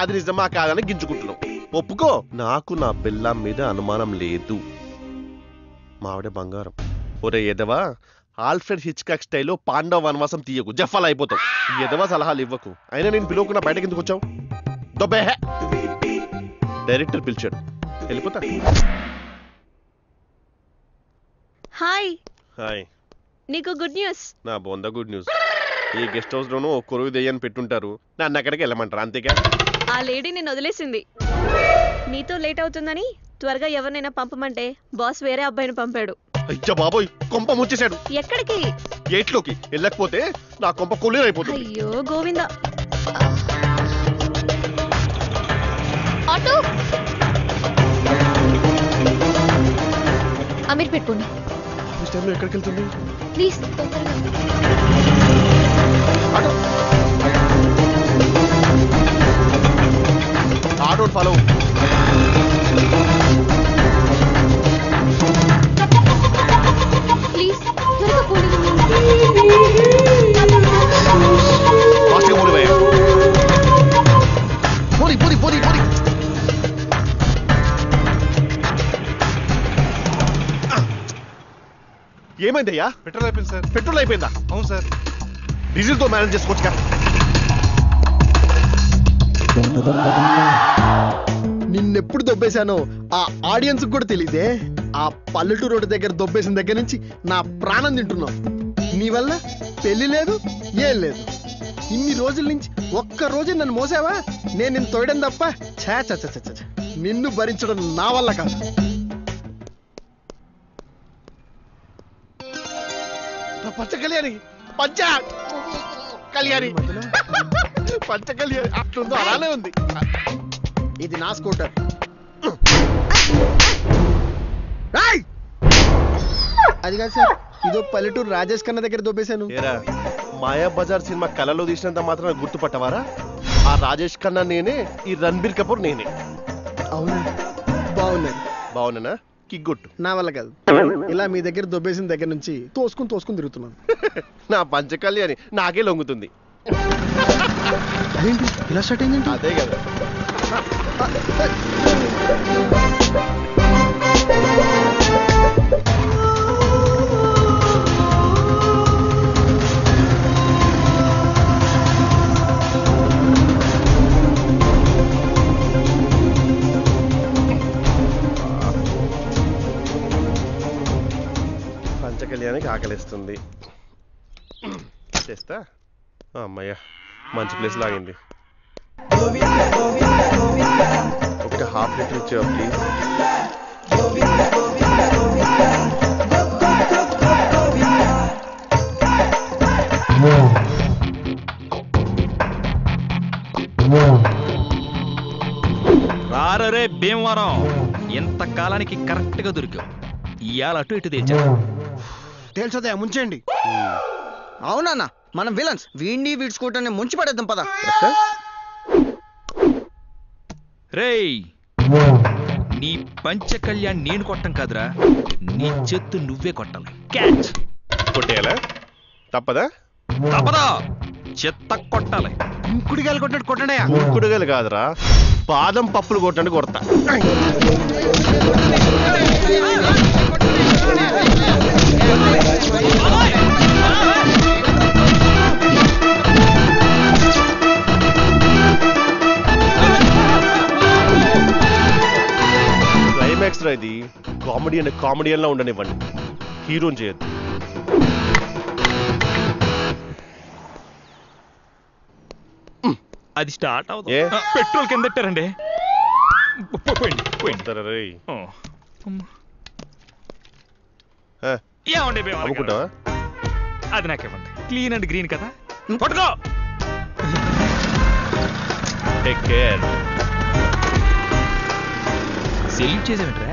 అది నిజమా కాదని గింజుకుంటున్నావు ఒప్పుకో నాకు నా పిల్లం మీద అనుమానం లేదు మావిడే బంగారం ఒరే ఎదవా ఆల్ఫ్రెడ్ హిచ్కాక్ స్టైల్లో పాండవ వనవాసం తీయకు జఫల్ అయిపోతావు ఈ ఎదవా సలహాలు ఇవ్వకు అయినా నేను పిలువకుండా బయటకి ఎందుకు వచ్చావు దొబ్బే డైరెక్టర్ పిలిచాడు వెళ్ళిపోతా హాయ్ హాయ్ నీకు గుడ్ న్యూస్ నా బొంద గుడ్ న్యూస్ ఈ గెస్ట్ హౌస్ లోనూ ఓ కొరువు దెయ్యని పెట్టుంటారు నన్ను అక్కడికి వెళ్ళమంటారు అంతేగా ఆ లేడీ నేను వదిలేసింది నీతో లేట్ అవుతుందని త్వరగా ఎవరినైనా పంపమంటే బాస్ వేరే అబ్బాయిని పంపాడు అయ్యా బాబోయ్ కొంప ముచ్చేశాడు ఎక్కడికి గేట్లోకి వెళ్ళకపోతే నా కొంప కొల్లేరు అయిపోతుంది అయ్యో గోవింద ఆటో అమీర్ పెట్టుకోండి ఈ టైంలో ఎక్కడికి వెళ్తుంది ప్లీజ్ తొందరగా ఆటో ఆటో ఫాలో ప్లీజ్ త్వరగా పోనీ ఫాస్ట్గా మూడు వేయ పోనీ పోనీ పోనీ పోనీ ఏమైందయ్యా పెట్రోల్ అయిపోయింది సార్ పెట్రోల్ అయిపోయిందా అవును సార్ డీజిల్తో మేనేజ్ చేసుకోవచ్చుగా నిన్నెప్పుడు దొబ్బేశానో ఆ ఆడియన్స్ కూడా తెలియదే ఆ పల్లెటూరు రోడ్డు దగ్గర దొబ్బేసిన దగ్గర నుంచి నా ప్రాణం తింటున్నావు నీ వల్ల పెళ్లి లేదు ఏం లేదు ఇన్ని రోజుల నుంచి ఒక్క రోజు నన్ను మోసావా నేను నిన్ను తోయడం తప్ప ఛా ఛా ఛా ఛా, ఛా. నిన్ను భరించడం నా వల్ల కాదు నా పంచ కళ్యాణి పంచ కళ్యాణి పంచ కళ్యాణి అట్లుందో అలానే ఉంది ఇది నా స్కూటర్ రాయ్! అది కాదు సార్ ఇదో పల్లెటూరు రాజేష్ ఖన్నా దగ్గర దొబ్బేశాను ఏరా మాయా బజార్ సినిమా కళలో తీసినంత మాత్రం గుర్తుపట్టవారా ఆ రాజేష్ ఖన్నా నేనే ఈ రణబీర్ కపూర్ నేనే అవునా బాగున్నది బాగున్నానా కిగ్గొట్టు నా వల్ల కాదు ఇలా మీ దగ్గర దొబ్బేసిన దగ్గర నుంచి తోసుకుని తోసుకుని తిరుగుతున్నాను నా పంచ కళ్యాణి నాకే లొంగుతుంది అదేంటి ఇలా స్టార్ట్ అయిందండి అదే కదా పంచ కళ్యాణికి ఆకలిస్తుంది చేస్తా అమ్మయ్య మంచి ప్లేస్ లాగింది ఒక హాఫ్ లీటర్ ఇచ్చేవా ప్లీజ్ రారరే భీమవరం ఇంత కాలానికి కరెక్ట్ గా దొరికావు ఇవాళ అటు ఇటు తెచ్చా తేల్చోదయా ముంచండి అవునన్నా మనం విలన్స్ వీడిని వీడి స్కూటర్ని ముంచి పడేద్దాం పద రేయ్ నీ పంచ కళ్యాణ్ నేను కొట్టం కాదురా నీ చెత్తు నువ్వే కొట్టాలి క్యాచ్ కొట్టేయాలా తప్పదా తప్పదా చెత్త కొట్టాలి కుడిగాలి కొట్టినట్టు కొట్టడయా కుడుగలు కాదురా బాదం పప్పులు కొట్టండి కొడతా క్లైమాక్స్ రా ఇది కామెడీ అంటే కామెడియన్ లా ఉండనివ్వండి హీరోని చేయొద్దు అది స్టార్ట్ ఏ? అవుతుంది పెట్రోల్ కింద పెట్టారండి పో- పోయింది పోయింది సరే రేయ్. ఓ. అమ్మ. ఆ, ఏమండి భీమవరం గారు? అమ్ముకుంటావా అది నాకేమండి క్లీన్ అండ్ గ్రీన్ కదా పట్టుకో టేక్ కేర్ సెల్యూట్ చేసామంటారా